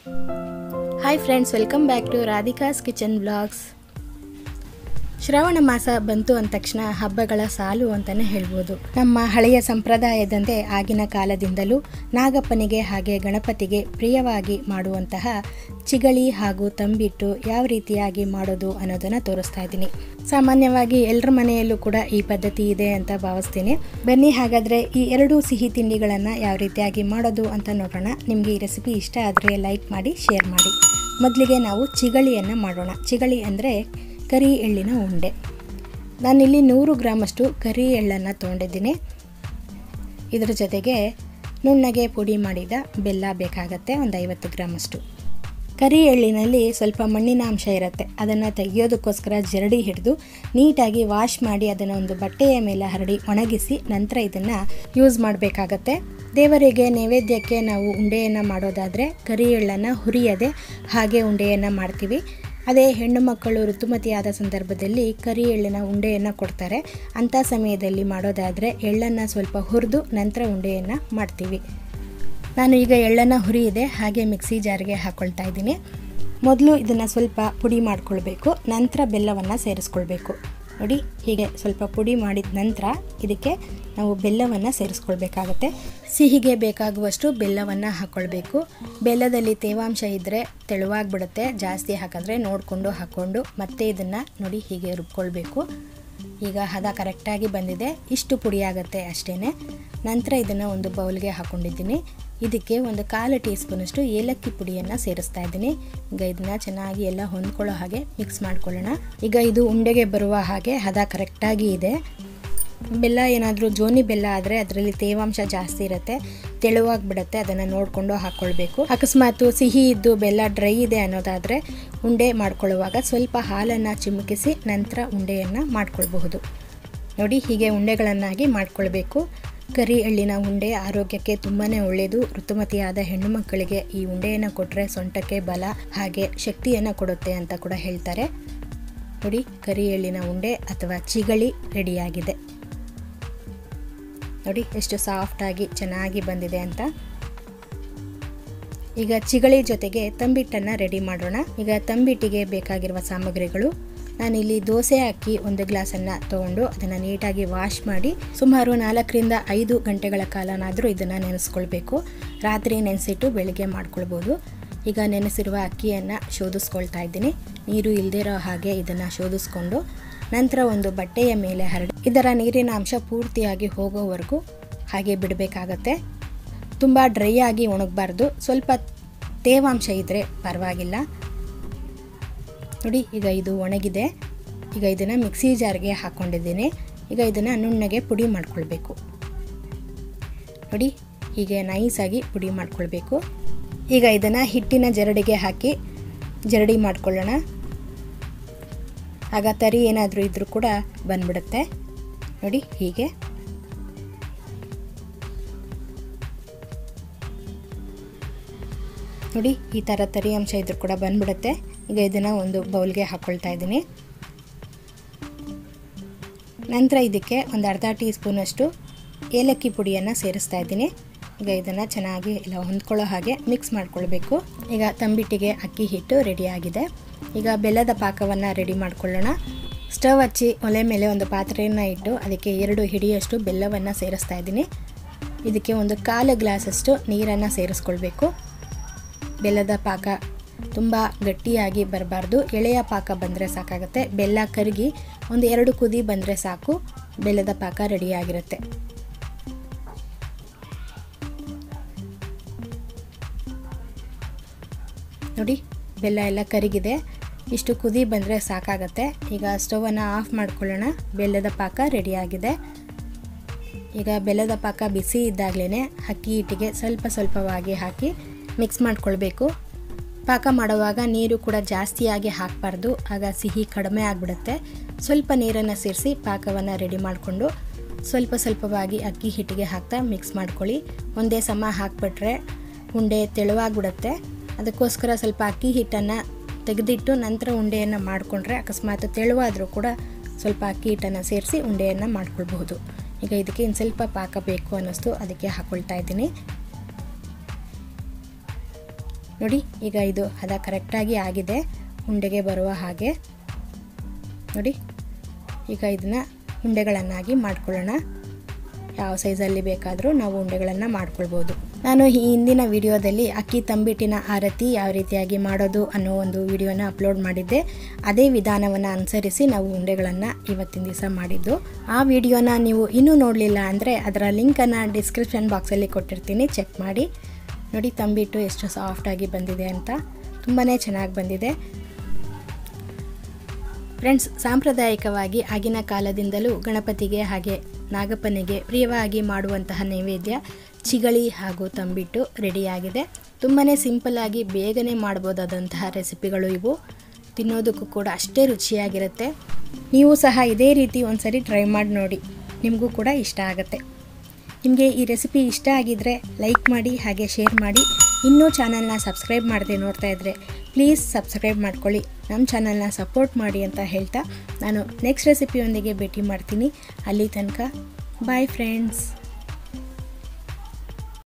hi friends welcome back to Radhika's kitchen blogs Shravana ಮಾಸ ಬಂತು ಅಂದ ತಕ್ಷಣ ಹಬ್ಬಗಳ ಸಾಲು ಅಂತಲೇ ಹೇಳ್ಬೋದು ನಮ್ಮ ಹಳೆಯ ಸಂಪ್ರದಾಯದಂತೆ ಆಗಿನ ಕಾಲದಿಂದಲೂ ನಾಗಪ್ಪನಿಗೆ ಹಾಗೆ ಗಣಪತಿಗೆ ಪ್ರಿಯವಾಗಿ ಮಾಡುವಂತಹ ಚಿಗಳಿ ಹಾಗೂ ತಂಬಿಟ್ಟು ಯಾವ ರೀತಿಯಾಗಿ ಮಾಡೋದು ಅನ್ನೋದನ್ನು ತೋರಿಸ್ತಾ ಇದ್ದೀನಿ ಸಾಮಾನ್ಯವಾಗಿ ಎಲ್ಲರ ಮನೆಯಲ್ಲೂ ಕೂಡ ಈ ಪದ್ಧತಿ ಇದೆ ಅಂತ ಭಾವಿಸ್ತೀನಿ ಬನ್ನಿ ಹಾಗಾದರೆ ಈ ಎರಡೂ ಸಿಹಿ ತಿಂಡಿಗಳನ್ನು ಯಾವ ರೀತಿಯಾಗಿ ಮಾಡೋದು ಅಂತ ನೋಡೋಣ ನಿಮಗೆ ಈ ರೆಸಿಪಿ ಇಷ್ಟ ಆದರೆ ಲೈಕ್ ಮಾಡಿ ಶೇರ್ ಮಾಡಿ ಮೊದಲಿಗೆ ನಾವು ಚಿಗಳಿಯನ್ನು ಮಾಡೋಣ ಚಿಗಳಿ ಅಂದರೆ ಕರಿ ಎಳ್ಳಿನ ಉಂಡೆ ನಾನಿಲ್ಲಿ ನೂರು ಗ್ರಾಮಷ್ಟು ಕರಿ ಎಳ್ಳನ್ನು ತೊಗೊಂಡಿದ್ದೀನಿ ಇದರ ಜೊತೆಗೆ ನುಣ್ಣಗೆ ಪುಡಿ ಮಾಡಿದ ಬೆಲ್ಲ ಬೇಕಾಗತ್ತೆ ಒಂದು ಐವತ್ತು ಗ್ರಾಮಷ್ಟು ಕರಿ ಎಳ್ಳಿನಲ್ಲಿ ಸ್ವಲ್ಪ ಮಣ್ಣಿನ ಅಂಶ ಇರುತ್ತೆ ಅದನ್ನು ತೆಗೆಯೋದಕ್ಕೋಸ್ಕರ ಜರಡಿ ಹಿಡಿದು ನೀಟಾಗಿ ವಾಶ್ ಮಾಡಿ ಅದನ್ನು ಒಂದು ಬಟ್ಟೆಯ ಮೇಲೆ ಹರಡಿ ಒಣಗಿಸಿ ನಂತರ ಇದನ್ನು ಯೂಸ್ ಮಾಡಬೇಕಾಗತ್ತೆ ದೇವರಿಗೆ ನೈವೇದ್ಯಕ್ಕೆ ನಾವು ಉಂಡೆಯನ್ನು ಮಾಡೋದಾದರೆ ಕರಿ ಎಳ್ಳನ್ನು ಹುರಿಯದೆ ಹಾಗೆ ಉಂಡೆಯನ್ನು ಮಾಡ್ತೀವಿ ಅದೇ ಹೆಣ್ಣು ಮಕ್ಕಳು ಋತುಮತಿಯಾದ ಸಂದರ್ಭದಲ್ಲಿ ಕರಿ ಎಳ್ಳಿನ ಉಂಡೆಯನ್ನು ಕೊಡ್ತಾರೆ ಅಂಥ ಸಮಯದಲ್ಲಿ ಮಾಡೋದಾದರೆ ಎಳ್ಳನ್ನು ಸ್ವಲ್ಪ ಹುರಿದು ನಂತರ ಉಂಡೆಯನ್ನು ಮಾಡ್ತೀವಿ ನಾನು ಈಗ ಎಳ್ಳನ್ನು ಹುರಿಯಿದೆ ಹಾಗೆ ಮಿಕ್ಸಿ ಜಾರ್ಗೆ ಹಾಕ್ಕೊಳ್ತಾ ಇದ್ದೀನಿ ಮೊದಲು ಇದನ್ನು ಸ್ವಲ್ಪ ಪುಡಿ ಮಾಡ್ಕೊಳ್ಬೇಕು ನಂತರ ಬೆಲ್ಲವನ್ನು ಸೇರಿಸ್ಕೊಳ್ಬೇಕು ನೋಡಿ ಹೀಗೆ ಸ್ವಲ್ಪ ಪುಡಿ ಮಾಡಿದ ನಂತರ ಇದಕ್ಕೆ ನಾವು ಬೆಲ್ಲವನ್ನು ಸೇರಿಸ್ಕೊಳ್ಬೇಕಾಗತ್ತೆ ಸಿಹಿಗೆ ಬೇಕಾಗುವಷ್ಟು ಬೆಲ್ಲವನ್ನು ಹಾಕ್ಕೊಳ್ಬೇಕು ಬೆಲ್ಲದಲ್ಲಿ ತೇವಾಂಶ ಇದ್ದರೆ ತೆಳುವಾಗಿಬಿಡುತ್ತೆ ಜಾಸ್ತಿ ಹಾಕಿದ್ರೆ ನೋಡಿಕೊಂಡು ಹಾಕ್ಕೊಂಡು ಮತ್ತೆ ಇದನ್ನು ನೋಡಿ ಹೀಗೆ ರುಬ್ಕೊಳ್ಬೇಕು ಈಗ ಹದ ಕರೆಕ್ಟಾಗಿ ಬಂದಿದೆ ಇಷ್ಟು ಪುಡಿ ಆಗುತ್ತೆ ಅಷ್ಟೇ ನಂತರ ಇದನ್ನು ಒಂದು ಬೌಲ್ಗೆ ಹಾಕ್ಕೊಂಡಿದ್ದೀನಿ ಇದಕ್ಕೆ ಒಂದು ಕಾಲು ಟೀ ಸ್ಪೂನಷ್ಟು ಏಲಕ್ಕಿ ಪುಡಿಯನ್ನು ಸೇರಿಸ್ತಾ ಇದ್ದೀನಿ ಈಗ ಇದನ್ನ ಚೆನ್ನಾಗಿ ಎಲ್ಲ ಹೊಂದ್ಕೊಳ್ಳೋ ಹಾಗೆ ಮಿಕ್ಸ್ ಮಾಡ್ಕೊಳ್ಳೋಣ ಈಗ ಇದು ಉಂಡೆಗೆ ಬರುವ ಹಾಗೆ ಹದ ಕರೆಕ್ಟಾಗಿ ಇದೆ ಬೆಲ್ಲ ಏನಾದರೂ ಜೋನಿ ಬೆಲ್ಲ ಆದರೆ ಅದರಲ್ಲಿ ತೇವಾಂಶ ಜಾಸ್ತಿ ಇರುತ್ತೆ ತೆಳುವಾಗಿ ಬಿಡುತ್ತೆ ಅದನ್ನು ನೋಡಿಕೊಂಡು ಹಾಕ್ಕೊಳ್ಬೇಕು ಅಕಸ್ಮಾತ್ ಸಿಹಿ ಇದ್ದು ಬೆಲ್ಲ ಡ್ರೈ ಇದೆ ಅನ್ನೋದಾದರೆ ಉಂಡೆ ಮಾಡ್ಕೊಳ್ಳುವಾಗ ಸ್ವಲ್ಪ ಹಾಲನ್ನು ಚಿಮುಕಿಸಿ ನಂತರ ಉಂಡೆಯನ್ನು ಮಾಡ್ಕೊಳ್ಬಹುದು ನೋಡಿ ಹೀಗೆ ಉಂಡೆಗಳನ್ನಾಗಿ ಮಾಡ್ಕೊಳ್ಬೇಕು ಕರಿ ಎಳ್ಳಿನ ಉಂಡೆ ಆರೋಗ್ಯಕ್ಕೆ ತುಂಬಾ ಒಳ್ಳೆಯದು ಋತುಮತಿಯಾದ ಹೆಣ್ಣು ಮಕ್ಕಳಿಗೆ ಈ ಉಂಡೆಯನ್ನು ಕೊಟ್ಟರೆ ಸೊಂಟಕ್ಕೆ ಬಲ ಹಾಗೆ ಶಕ್ತಿಯನ್ನು ಕೊಡುತ್ತೆ ಅಂತ ಕೂಡ ಹೇಳ್ತಾರೆ ನೋಡಿ ಕರಿ ಎಳ್ಳಿನ ಉಂಡೆ ಅಥವಾ ಚಿಗಳಿ ರೆಡಿಯಾಗಿದೆ ನೋಡಿ ಎಷ್ಟು ಸಾಫ್ಟಾಗಿ ಚೆನ್ನಾಗಿ ಬಂದಿದೆ ಅಂತ ಈಗ ಚಿಗಳಿ ಜೊತೆಗೆ ತಂಬಿಟ್ಟನ್ನು ರೆಡಿ ಮಾಡೋಣ ಈಗ ತಂಬಿಟ್ಟಿಗೆ ಬೇಕಾಗಿರುವ ಸಾಮಗ್ರಿಗಳು ನಾನಿಲ್ಲಿ ದೋಸೆ ಅಕ್ಕಿ ಒಂದು ಗ್ಲಾಸನ್ನು ತೊಗೊಂಡು ಅದನ್ನು ನೀಟಾಗಿ ವಾಶ್ ಮಾಡಿ ಸುಮಾರು ನಾಲ್ಕರಿಂದ ಐದು ಗಂಟೆಗಳ ಕಾಲನಾದರೂ ಇದನ್ನು ನೆನೆಸ್ಕೊಳ್ಬೇಕು ರಾತ್ರಿ ನೆನೆಸಿಟ್ಟು ಬೆಳಿಗ್ಗೆ ಮಾಡ್ಕೊಳ್ಬೋದು ಈಗ ನೆನೆಸಿರುವ ಅಕ್ಕಿಯನ್ನು ಶೋಧಿಸ್ಕೊಳ್ತಾ ಇದ್ದೀನಿ ನೀರು ಇಲ್ಲದಿರೋ ಹಾಗೆ ಇದನ್ನು ಶೋಧಿಸ್ಕೊಂಡು ನಂತರ ಒಂದು ಬಟ್ಟೆಯ ಮೇಲೆ ಹರಡಿ ಇದರ ನೀರಿನ ಅಂಶ ಪೂರ್ತಿಯಾಗಿ ಹೋಗೋವರೆಗೂ ಹಾಗೆ ಬಿಡಬೇಕಾಗತ್ತೆ ತುಂಬ ಡ್ರೈ ಆಗಿ ಒಣಗಬಾರ್ದು ಸ್ವಲ್ಪ ತೇವಾಂಶ ಇದ್ದರೆ ಪರವಾಗಿಲ್ಲ ನೋಡಿ ಈಗ ಇದು ಒಣಗಿದೆ ಈಗ ಇದನ್ನು ಮಿಕ್ಸಿ ಜಾರ್ಗೆ ಹಾಕ್ಕೊಂಡಿದ್ದೀನಿ ಈಗ ಇದನ್ನು ನುಣ್ಣಗೆ ಪುಡಿ ಮಾಡ್ಕೊಳ್ಬೇಕು ನೋಡಿ ಹೀಗೆ ನೈಸಾಗಿ ಪುಡಿ ಮಾಡ್ಕೊಳ್ಬೇಕು ಈಗ ಇದನ್ನು ಹಿಟ್ಟಿನ ಜರಡಿಗೆ ಹಾಕಿ ಜರಡಿ ಮಾಡ್ಕೊಳ್ಳೋಣ ಆಗ ತರಿ ಏನಾದರೂ ಇದ್ದರೂ ಕೂಡ ಬಂದ್ಬಿಡುತ್ತೆ ನೋಡಿ ಹೀಗೆ ನೋಡಿ ಈ ಥರ ತರಿ ಅಂಶ ಇದ್ರೂ ಕೂಡ ಬಂದ್ಬಿಡುತ್ತೆ ಈಗ ಇದನ್ನು ಒಂದು ಬೌಲ್ಗೆ ಹಾಕ್ಕೊಳ್ತಾ ಇದ್ದೀನಿ ನಂತರ ಇದಕ್ಕೆ ಒಂದು ಅರ್ಧ ಟೀ ಸ್ಪೂನಷ್ಟು ಏಲಕ್ಕಿ ಪುಡಿಯನ್ನು ಸೇರಿಸ್ತಾ ಇದ್ದೀನಿ ಈಗ ಇದನ್ನು ಚೆನ್ನಾಗಿ ಎಲ್ಲ ಹೊಂದ್ಕೊಳ್ಳೋ ಹಾಗೆ ಮಿಕ್ಸ್ ಮಾಡ್ಕೊಳ್ಬೇಕು ಈಗ ತಂಬಿಟ್ಟಿಗೆ ಅಕ್ಕಿ ಹಿಟ್ಟು ರೆಡಿಯಾಗಿದೆ ಈಗ ಬೆಲ್ಲದ ಪಾಕವನ್ನು ರೆಡಿ ಮಾಡ್ಕೊಳ್ಳೋಣ ಸ್ಟವ್ ಹಚ್ಚಿ ಒಲೆ ಮೇಲೆ ಒಂದು ಪಾತ್ರೆಯನ್ನು ಇಟ್ಟು ಅದಕ್ಕೆ ಎರಡು ಹಿಡಿಯಷ್ಟು ಬೆಲ್ಲವನ್ನು ಸೇರಿಸ್ತಾ ಇದ್ದೀನಿ ಇದಕ್ಕೆ ಒಂದು ಕಾಲು ಗ್ಲಾಸಷ್ಟು ನೀರನ್ನು ಸೇರಿಸ್ಕೊಳ್ಬೇಕು ಬೆಲ್ಲದ ಪಾಕ ತುಂಬ ಗಟ್ಟಿಯಾಗಿ ಬರಬಾರ್ದು ಎಳೆಯ ಪಾಕ ಬಂದರೆ ಸಾಕಾಗುತ್ತೆ ಬೆಲ್ಲ ಕರಗಿ ಒಂದು ಎರಡು ಕುದಿ ಬಂದರೆ ಸಾಕು ಬೆಲ್ಲದ ಪಾಕ ರೆಡಿಯಾಗಿರುತ್ತೆ ನೋಡಿ ಬೆಲ್ಲ ಎಲ್ಲ ಕರಗಿದೆ ಇಷ್ಟು ಕುದಿ ಬಂದರೆ ಸಾಕಾಗತ್ತೆ ಈಗ ಸ್ಟವನ್ನು ಆಫ್ ಮಾಡ್ಕೊಳ್ಳೋಣ ಬೆಲ್ಲದ ಪಾಕ ರೆಡಿಯಾಗಿದೆ ಈಗ ಬೆಲ್ಲದ ಪಾಕ ಬಿಸಿ ಇದ್ದಾಗಲೇ ಅಕ್ಕಿ ಹಿಟ್ಟಿಗೆ ಸ್ವಲ್ಪ ಸ್ವಲ್ಪವಾಗಿ ಹಾಕಿ ಮಿಕ್ಸ್ ಮಾಡ್ಕೊಳ್ಬೇಕು ಪಾಕ ಮಾಡುವಾಗ ನೀರು ಕೂಡ ಜಾಸ್ತಿಯಾಗಿ ಹಾಕಬಾರ್ದು ಆಗ ಸಿಹಿ ಕಡಿಮೆ ಆಗಿಬಿಡುತ್ತೆ ಸ್ವಲ್ಪ ನೀರನ್ನು ಸೇರಿಸಿ ಪಾಕವನ್ನು ರೆಡಿ ಮಾಡಿಕೊಂಡು ಸ್ವಲ್ಪ ಸ್ವಲ್ಪವಾಗಿ ಅಕ್ಕಿ ಹಿಟ್ಟಿಗೆ ಹಾಕ್ತಾ ಮಿಕ್ಸ್ ಮಾಡ್ಕೊಳ್ಳಿ ಒಂದೇ ಸಮ ಹಾಕ್ಬಿಟ್ರೆ ಉಂಡೆ ತೆಳುವಾಗಿಬಿಡುತ್ತೆ ಅದಕ್ಕೋಸ್ಕರ ಸ್ವಲ್ಪ ಅಕ್ಕಿ ಹಿಟ್ಟನ್ನು ತೆಗೆದಿಟ್ಟು ನಂತರ ಉಂಡೆಯನ್ನು ಮಾಡಿಕೊಂಡ್ರೆ ಅಕಸ್ಮಾತ್ ತೆಳುವಾದರೂ ಕೂಡ ಸ್ವಲ್ಪ ಅಕ್ಕಿ ಹಿಟ್ಟನ್ನು ಸೇರಿಸಿ ಉಂಡೆಯನ್ನು ಮಾಡ್ಕೊಳ್ಬಹುದು ಈಗ ಇದಕ್ಕೆ ಇನ್ನು ಸ್ವಲ್ಪ ಪಾಕ ಬೇಕು ಅನ್ನಿಸ್ತು ಅದಕ್ಕೆ ಹಾಕ್ಕೊಳ್ತಾ ಇದ್ದೀನಿ ನೋಡಿ ಈಗ ಇದು ಹದ ಕರೆಕ್ಟಾಗಿ ಆಗಿದೆ ಉಂಡೆಗೆ ಬರುವ ಹಾಗೆ ನೋಡಿ ಈಗ ಇದನ್ನು ಉಂಡೆಗಳನ್ನಾಗಿ ಮಾಡ್ಕೊಳ್ಳೋಣ ಯಾವ ಸೈಜಲ್ಲಿ ಬೇಕಾದರೂ ನಾವು ಉಂಡೆಗಳನ್ನು ಮಾಡ್ಕೊಳ್ಬೋದು ನಾನು ಈ ಹಿಂದಿನ ವಿಡಿಯೋದಲ್ಲಿ ಅಕ್ಕಿ ತಂಬಿಟ್ಟಿನ ಆರತಿ ಯಾವ ರೀತಿಯಾಗಿ ಮಾಡೋದು ಅನ್ನೋ ಒಂದು ವಿಡಿಯೋನ ಅಪ್ಲೋಡ್ ಮಾಡಿದ್ದೆ ಅದೇ ವಿಧಾನವನ್ನು ಅನುಸರಿಸಿ ನಾವು ಉಂಡೆಗಳನ್ನು ಇವತ್ತಿನ ದಿವಸ ಮಾಡಿದ್ದು ಆ ವಿಡಿಯೋನ ನೀವು ಇನ್ನೂ ನೋಡಲಿಲ್ಲ ಅಂದರೆ ಅದರ ಲಿಂಕನ್ನು ಡಿಸ್ಕ್ರಿಪ್ಷನ್ ಬಾಕ್ಸಲ್ಲಿ ಕೊಟ್ಟಿರ್ತೀನಿ ಚೆಕ್ ಮಾಡಿ ನೋಡಿ ತಂಬಿಟ್ಟು ಎಷ್ಟು ಸಾಫ್ಟಾಗಿ ಬಂದಿದೆ ಅಂತ ತುಂಬಾ ಚೆನ್ನಾಗಿ ಬಂದಿದೆ ಫ್ರೆಂಡ್ಸ್ ಸಾಂಪ್ರದಾಯಿಕವಾಗಿ ಆಗಿನ ಕಾಲದಿಂದಲೂ ಗಣಪತಿಗೆ ಹಾಗೆ ನಾಗಪ್ಪನಿಗೆ ಪ್ರಿಯವಾಗಿ ಮಾಡುವಂತಹ ನೈವೇದ್ಯ ಚಿಗಳಿ ಹಾಗೂ ತಂಬಿಟ್ಟು ರೆಡಿಯಾಗಿದೆ ತುಂಬಾ ಸಿಂಪಲ್ಲಾಗಿ ಬೇಗನೆ ಮಾಡ್ಬೋದಾದಂತಹ ರೆಸಿಪಿಗಳು ಇವು ತಿನ್ನೋದಕ್ಕೂ ಕೂಡ ಅಷ್ಟೇ ರುಚಿಯಾಗಿರುತ್ತೆ ನೀವು ಸಹ ಇದೇ ರೀತಿ ಒಂದ್ಸರಿ ಟ್ರೈ ಮಾಡಿ ನೋಡಿ ನಿಮಗೂ ಕೂಡ ಇಷ್ಟ ಆಗುತ್ತೆ ನಿಮಗೆ ಈ ರೆಸಿಪಿ ಇಷ್ಟ ಆಗಿದ್ದರೆ ಲೈಕ್ ಮಾಡಿ ಹಾಗೆ ಶೇರ್ ಮಾಡಿ ಇನ್ನೂ ಚಾನಲ್ನ ಸಬ್ಸ್ಕ್ರೈಬ್ ಮಾಡದೆ ನೋಡ್ತಾ ಇದ್ದರೆ ಪ್ಲೀಸ್ ಸಬ್ಸ್ಕ್ರೈಬ್ ಮಾಡ್ಕೊಳ್ಳಿ ನಮ್ಮ ಚಾನಲ್ನ ಸಪೋರ್ಟ್ ಮಾಡಿ ಅಂತ ಹೇಳ್ತಾ ನಾನು ನೆಕ್ಸ್ಟ್ ರೆಸಿಪಿಯೊಂದಿಗೆ ಭೇಟಿ ಮಾಡ್ತೀನಿ ಅಲ್ಲಿ ತನಕ ಬಾಯ್ ಫ್ರೆಂಡ್ಸ್